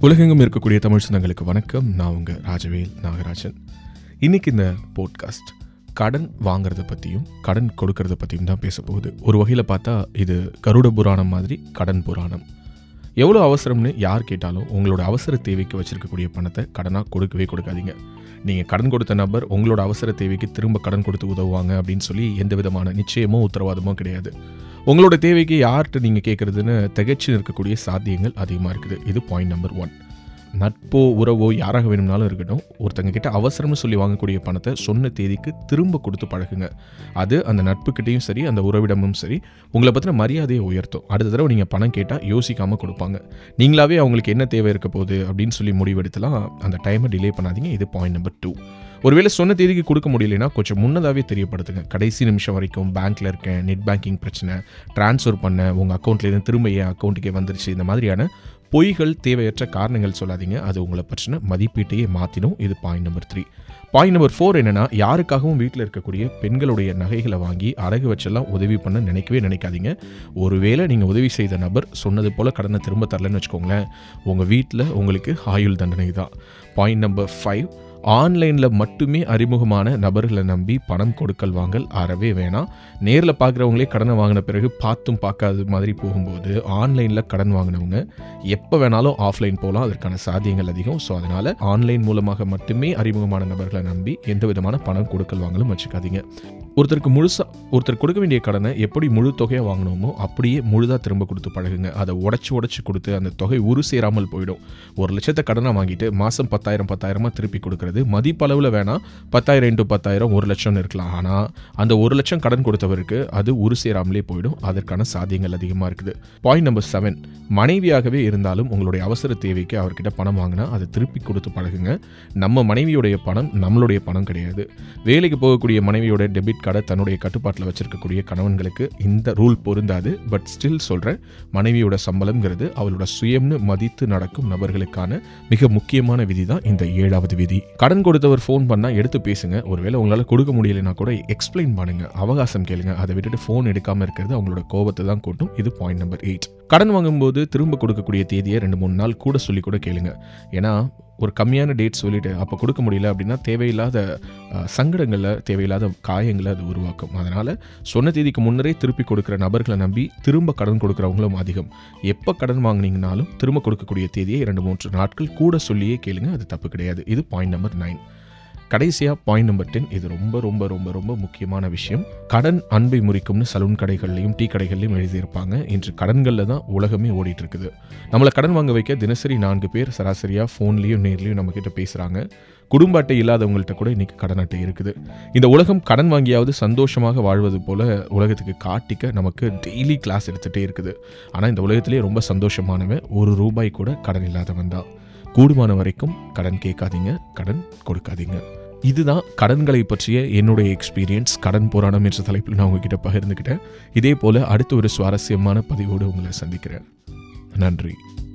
உலகெங்கும் இருக்கக்கூடிய தமிழ் சொந்தங்களுக்கு வணக்கம் நான் உங்கள் ராஜவேல் நாகராஜன் இன்னைக்கு இந்த போட்காஸ்ட் கடன் வாங்குறத பற்றியும் கடன் கொடுக்கறத பற்றியும் தான் பேச போகுது ஒரு வகையில் பார்த்தா இது கருட புராணம் மாதிரி கடன் புராணம் எவ்வளோ அவசரம்னு யார் கேட்டாலும் உங்களோட அவசர தேவைக்கு வச்சிருக்கக்கூடிய பணத்தை கடனாக கொடுக்கவே கொடுக்காதீங்க நீங்கள் கடன் கொடுத்த நபர் உங்களோட அவசர தேவைக்கு திரும்ப கடன் கொடுத்து உதவுவாங்க அப்படின்னு சொல்லி எந்த விதமான நிச்சயமோ உத்தரவாதமோ கிடையாது உங்களோட தேவைக்கு யார்கிட்ட நீங்கள் கேட்குறதுன்னு திகைச்சு இருக்கக்கூடிய சாத்தியங்கள் அதிகமாக இருக்குது இது பாயிண்ட் நம்பர் ஒன் நட்போ உறவோ யாராக வேணும்னாலும் இருக்கட்டும் ஒருத்தங்க கிட்ட அவசரம்னு சொல்லி வாங்கக்கூடிய பணத்தை சொன்ன தேதிக்கு திரும்ப கொடுத்து பழகுங்க அது அந்த நட்புக்கிட்டேயும் சரி அந்த உறவிடமும் சரி உங்களை பற்றின மரியாதையை உயர்த்தும் அடுத்த தடவை நீங்கள் பணம் கேட்டால் யோசிக்காமல் கொடுப்பாங்க நீங்களாவே அவங்களுக்கு என்ன தேவை இருக்க போகுது அப்படின்னு சொல்லி முடிவெடுத்துலாம் அந்த டைமை டிலே பண்ணாதீங்க இது பாயிண்ட் நம்பர் டூ ஒருவேளை சொன்ன தேதிக்கு கொடுக்க முடியலைன்னா கொஞ்சம் முன்னதாகவே தெரியப்படுத்துங்க கடைசி நிமிஷம் வரைக்கும் பேங்க்கில் இருக்கேன் நெட் பேங்கிங் பிரச்சனை ட்ரான்ஸ்ஃபர் பண்ண உங்கள் அக்கௌண்ட்லேருந்து திரும்ப என் அக்கௌண்ட்டுக்கே வந்துருச்சு இந்த மாதிரியான பொய்கள் தேவையற்ற காரணங்கள் சொல்லாதீங்க அது உங்களை பற்றின மதிப்பீட்டையே மாற்றிடும் இது point number three point number four என்னன்னா யாருக்காகவும் வீட்டில் இருக்கக்கூடிய பெண்களுடைய நகைகளை வாங்கி அடகு வச்செல்லாம் உதவி பண்ண நினைக்கவே நினைக்காதீங்க ஒருவேளை நீங்கள் உதவி செய்த நபர் சொன்னது போல் கடனை திரும்ப தரலன்னு வச்சுக்கோங்களேன் உங்கள் வீட்டில் உங்களுக்கு ஆயுள் தண்டனை தான் பாயிண்ட் நம்பர் ஃபைவ் ஆன்லைனில் மட்டுமே அறிமுகமான நபர்களை நம்பி பணம் கொடுக்கல் வாங்கல் அறவே வேணாம் நேரில் பார்க்குறவங்களே கடனை வாங்கின பிறகு பார்த்தும் பார்க்காத மாதிரி போகும்போது ஆன்லைனில் கடன் வாங்கினவங்க எப்போ வேணாலும் ஆஃப்லைன் போகலாம் அதற்கான சாத்தியங்கள் அதிகம் ஸோ அதனால் ஆன்லைன் மூலமாக மட்டுமே அறிமுகமான நபர்களை நம்பி எந்த விதமான பணம் கொடுக்கல் வாங்கலும் வச்சுக்காதீங்க ஒருத்தருக்கு முழுசாக ஒருத்தர் கொடுக்க வேண்டிய கடனை எப்படி முழு தொகையாக வாங்கினோமோ அப்படியே முழுதாக திரும்ப கொடுத்து பழகுங்க அதை உடச்சி உடச்சி கொடுத்து அந்த தொகை உரு சேராமல் போயிடும் ஒரு லட்சத்தை கடனை வாங்கிட்டு மாதம் பத்தாயிரம் பத்தாயிரமாக திருப்பி கொடுக்கறது மதிப்பளவில் வேணால் பத்தாயிரம் இன்ட்டு பத்தாயிரம் ஒரு லட்சம்னு இருக்கலாம் ஆனால் அந்த ஒரு லட்சம் கடன் கொடுத்தவருக்கு அது உரு சேராமலே போயிடும் அதற்கான சாத்தியங்கள் அதிகமாக இருக்குது பாயிண்ட் நம்பர் செவன் மனைவியாகவே இருந்தாலும் உங்களுடைய அவசர தேவைக்கு அவர்கிட்ட பணம் வாங்கினா அதை திருப்பி கொடுத்து பழகுங்க நம்ம மனைவியுடைய பணம் நம்மளுடைய பணம் கிடையாது வேலைக்கு போகக்கூடிய மனைவியோட டெபிட் கார்டை தன்னுடைய கட்டுப்பாட்டில் வச்சிருக்கக்கூடிய கணவன்களுக்கு இந்த ரூல் பொருந்தாது பட் ஸ்டில் சொல்கிறேன் மனைவியோட சம்பளம்ங்கிறது அவளோட சுயம்னு மதித்து நடக்கும் நபர்களுக்கான மிக முக்கியமான விதி தான் இந்த ஏழாவது விதி கடன் கொடுத்தவர் ஃபோன் பண்ணால் எடுத்து பேசுங்க ஒருவேளை உங்களால் கொடுக்க முடியலைன்னா கூட எக்ஸ்பிளைன் பண்ணுங்க அவகாசம் கேளுங்க அதை விட்டுட்டு ஃபோன் எடுக்காமல் இருக்கிறது அவங்களோட கோபத்தை தான் கூட்டும் இது பாயிண்ட் நம்பர் எயிட் கடன் வாங்கும்போது திரும்ப கொடுக்கக்கூடிய தேதியை ரெண்டு மூணு நாள் கூட சொல்லி கூட கேளுங்க ஏன்னா ஒரு கம்மியான டேட் சொல்லிட்டு அப்போ கொடுக்க முடியல அப்படின்னா தேவையில்லாத அஹ், சங்கடங்களை தேவையில்லாத காயங்களை அது உருவாக்கும் அதனால் சொன்ன தேதிக்கு முன்னரே திருப்பி கொடுக்குற நபர்களை நம்பி திரும்ப கடன் கொடுக்குறவங்களும் அதிகம் எப்போ கடன் வாங்குனீங்கனாலும் திரும்ப கொடுக்கக்கூடிய தேதியை இரண்டு மூன்று நாட்கள் கூட சொல்லியே கேளுங்க அது தப்பு கிடையாது இது பாயிண்ட் நம்பர் நைன் கடைசியாக பாயிண்ட் நம்பர் டென் இது ரொம்ப ரொம்ப ரொம்ப ரொம்ப முக்கியமான விஷயம் கடன் அன்பை முறிக்கும்னு சலூன் கடைகள்லையும் டீ கடைகள்லையும் எழுதியிருப்பாங்க இன்று கடன்களில் தான் உலகமே ஓடிட்டு இருக்குது நம்மளை கடன் வாங்க வைக்க தினசரி நான்கு பேர் சராசரியாக ஃபோன்லேயும் நேர்லேயும் நம்மக்கிட்ட பேசுகிறாங்க குடும்ப அட்டை இல்லாதவங்கள்ட்ட கூட இன்னைக்கு கடன் அட்டை இருக்குது இந்த உலகம் கடன் வாங்கியாவது சந்தோஷமாக வாழ்வது போல உலகத்துக்கு காட்டிக்க நமக்கு டெய்லி கிளாஸ் எடுத்துகிட்டே இருக்குது ஆனால் இந்த உலகத்திலேயே ரொம்ப சந்தோஷமானவன் ஒரு ரூபாய் கூட கடன் இல்லாதவன் தான் கூடுமான வரைக்கும் கடன் கேட்காதீங்க கடன் கொடுக்காதீங்க இதுதான் கடன்களை பற்றிய என்னுடைய எக்ஸ்பீரியன்ஸ் கடன் போராட்டம் என்ற தலைப்பில் நான் உங்ககிட்ட பகிர்ந்துக்கிட்டேன் இதே போல அடுத்த ஒரு சுவாரஸ்யமான பதிவோடு உங்களை சந்திக்கிறேன் நன்றி